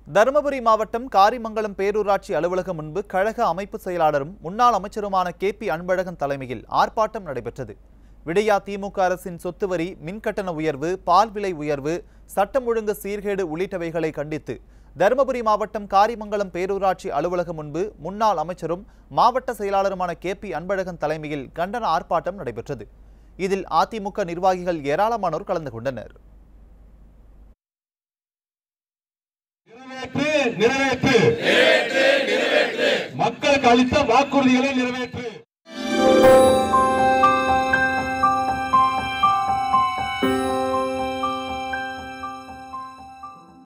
தருமபுரி மாவட்டம் காரிமங்கலம் பேரூராட்சி அலுவலகம் முன்பு கழக அமைப்பு செயலாளரும் முன்னாள் அமைச்சருமான கே பி அன்பழகன் தலைமையில் ஆர்ப்பாட்டம் நடைபெற்றது விடியா திமுக அரசின் சொத்து வரி மின்கட்டண உயர்வு பால் விலை உயர்வு சட்டம் ஒழுங்கு சீர்கேடு உள்ளிட்டவைகளை கண்டித்து தருமபுரி மாவட்டம் காரிமங்கலம் பேரூராட்சி அலுவலகம் முன்பு முன்னாள் அமைச்சரும் மாவட்ட செயலாளருமான கே பி அன்பழகன் தலைமையில் கண்டன ஆர்ப்பாட்டம் நடைபெற்றது இதில் அதிமுக நிர்வாகிகள் ஏராளமானோர் கலந்து கொண்டனர் நிறைவேற்று நிறைவேற்று மக்களுக்கு அளித்த வாக்குறுதிகளை நிறைவேற்று